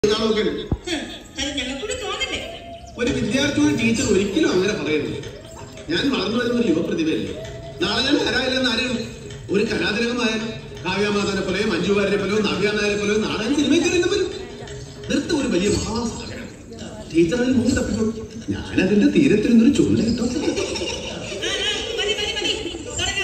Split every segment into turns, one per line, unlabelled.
നാളൊക്കെ ഉണ്ട്.
അത് ഞങ്ങൾക്കൂടി തോന്നണ്ടേ
ഒരു വിദ്യാർത്ഥിയോട് ടീച്ചർ ഒരിക്കലും അങ്ങനെ പറയരുത് ഞാൻ വളർന്നു വരുന്ന ഒരു യുവപ്രതിഭയല്ലേ നാളെ ഞാൻ ആരായില്ലെന്ന് അറിയണം ഒരു കലാതിലകമായാലും കാവ്യാമാതാനെ പോലെയോ മഞ്ജു വാര്യരെ പോലെയോ നവ്യ നായരെ പോലെയോ നാളെ ഞാൻ സിനിമയിൽ കയറിയവരും നൃത്തം ഒരു വലിയ മഹാസാഗരം ടീച്ചർ അതിൽ മുങ്ങി തപ്പിക്കോളൂ ഞാൻ അതിന്റെ തീരത്തിരുന്നൊരു ചുണ്ട കിട്ടും
ആ, ആ, മതി മതി മതി തുടങ്ങാം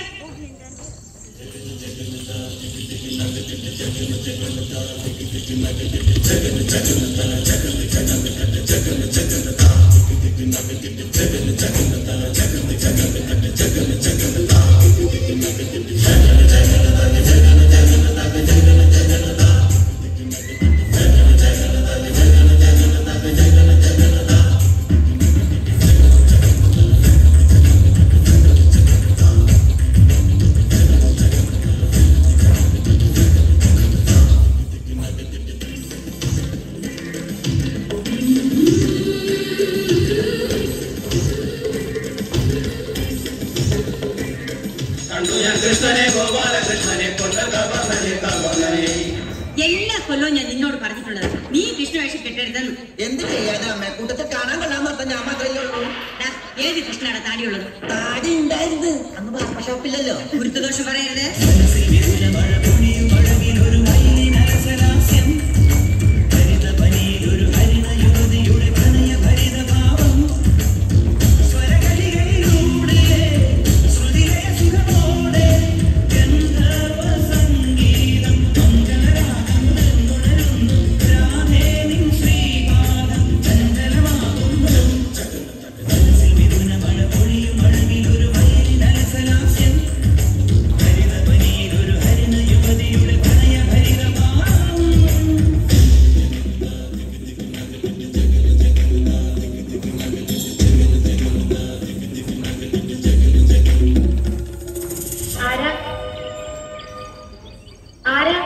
എല്ലാ കൊല്ലവും ഞാൻ നിന്നോട് പറഞ്ഞിട്ടുള്ളത് നീ കൃഷ്ണവേഷം കെട്ടരുതെന്ന്
എന്ത് ചെയ്യാനാ അമ്മ കൂട്ടത്തിൽ കാണാൻ കൊള്ളാൻ ഞാൻ മാത്രമേ ഉള്ളൂ
ദാ, ഏത് കൃഷ്ണയുടെ താടിയുള്ളത്
താടി ഉണ്ടായിരുന്നു അന്ന് ബാർബർ ഷോപ്പില്ലല്ലോ
ഗുരുത്വദോഷം പറയരുത്
ആരാ ആരാ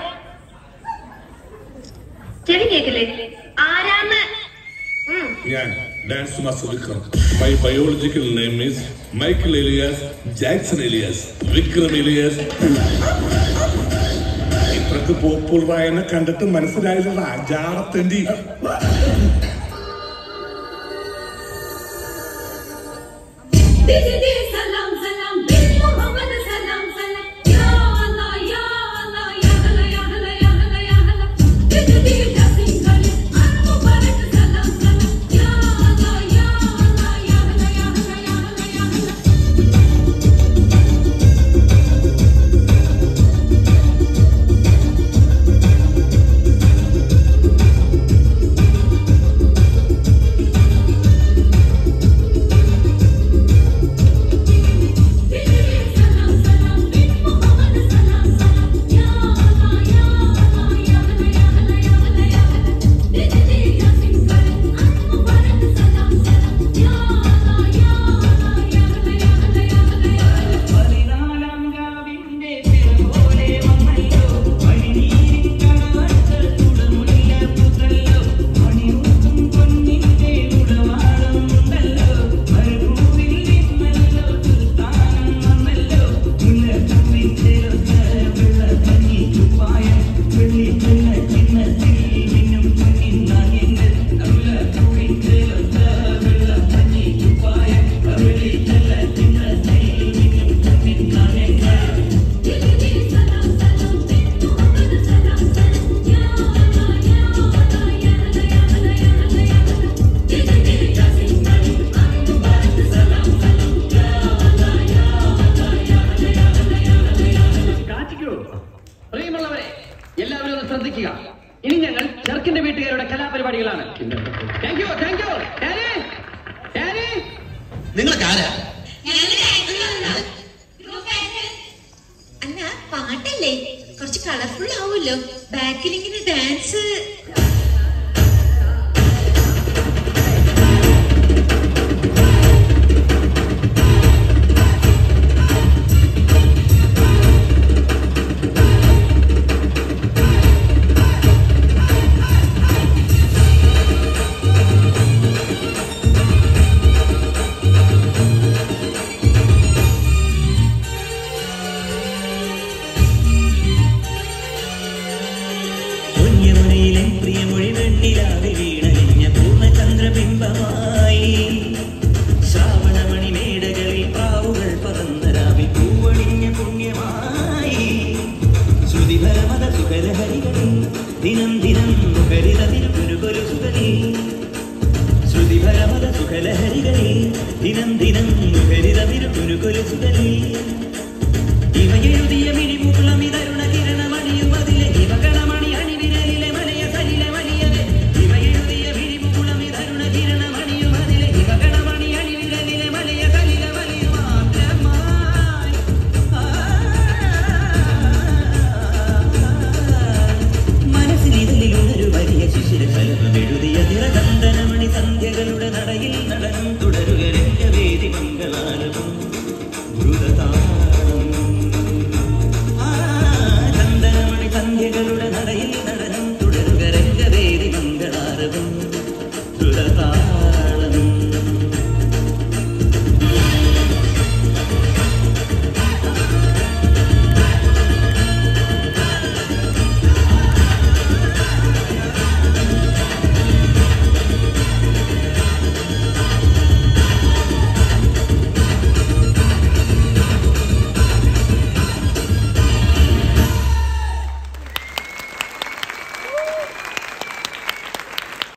ചെവി കേക്കില്ലേ ആരാന്ന് ഉം.
ഞാൻ dance master Vikram my biological name is Michael alias Jackson alias Vikram alias ഇത്രക്ക് പോപ്പുളറായ എന്നെ കണ്ടിട്ട് മനസ്സിലായില്ല ജാടത്തേണ്ടി
സലാം സലാം ബിൻ മുഹമ്മദ് സലാം സലാം യാ അല്ലാ യാ അല്ലാ യാ ഹല യാ ഹല യാ ഹല യാ ഹല ദിദി ജസിൻ കലി അൻ മുബാരക് സലാം സലാം യാ അല്ലാ യാ അല്ലാ യാ ഹല യാ ഹല യാ ഹല യാ ഹല സലാം സലാം ബിൻ മുഹമ്മദ് സലാം സലാം യാ അല്ലാ യാ അല്ലാ യാ ഹല യാ ഹല യാ ഹല യാ ഹല ദിദി ജസിൻ കലി അൻ മുബാരക് സലാം സലാം യാ അല്ലാ യാ അല്ലാ യാ ഹല യാ ഹല യാ ഹല യാ ഹല
പതിനാലാം രാവിന്റെ പിറപോലെ വന്നല്ലോ വഴിനീരിൻ കടവത്ത് തുടമുല്ല പുതല്ലോ മണിയൂത്തും പൊന്നിന്റെ ഉടവാളം ഉണ്ടല്ലോ മരുഭൂവിൽ നിന്നല്ലോ സുൽത്താനം വന്നല്ലോ മുല്ലപ്പൂവിൻ ചേർത്ത വെള്ളക്കഞ്ഞി കുപ്പായം വെള്ളി ചിന്ന ചിന്നത്തിൽ മിന്നും പൊന്നിൻ നാണ്യങ്ങൾ മുല്ലപ്പൂവിൻ ചേർത്ത വെള്ളക്കഞ്ഞി കുപ്പായം വെള്ളി ചിന്ന ചിന്നത്തിൽ മിന്നും പൊന്നിൻ നാണ്യങ്ങൾ
ദിദി സലാം സലാം ബിൻ മുഹമ്മദ് സലാം സലാം യാ അല്ലാ യാ അല്ലാ യാ ഹല യാ ഹല യാ ഹല യാ ഹല ദിദി ജസിൻ കലി അൻ മുബാരക് സലാം സലാം യാ അല്ലാ യാ അല്ലാ യാ ഹല യാ ഹല യാ ഹല യാ ഹല
കാറ്റിക്കൂ പ്രിയമുള്ളവരെ എല്ലാവരും ഒന്ന് ശ്രദ്ധിക്കുക ഇനി ഞങ്ങൾ ചെറുക്കിന്റെ വീട്ടുകാരുടെ കലാപരിപാടികളാണ് thank you thank you daddy daddy
നിങ്ങൾക്ക് ആരാ
അല്ല പാട്ടല്ലേ കുറച്ച് കളർഫുൾ ആവുമല്ലോ ബാക്കിൽ ഇങ്ങനെ ഡാൻസ്
പൊന്യമനയിലെ ചെറുതലി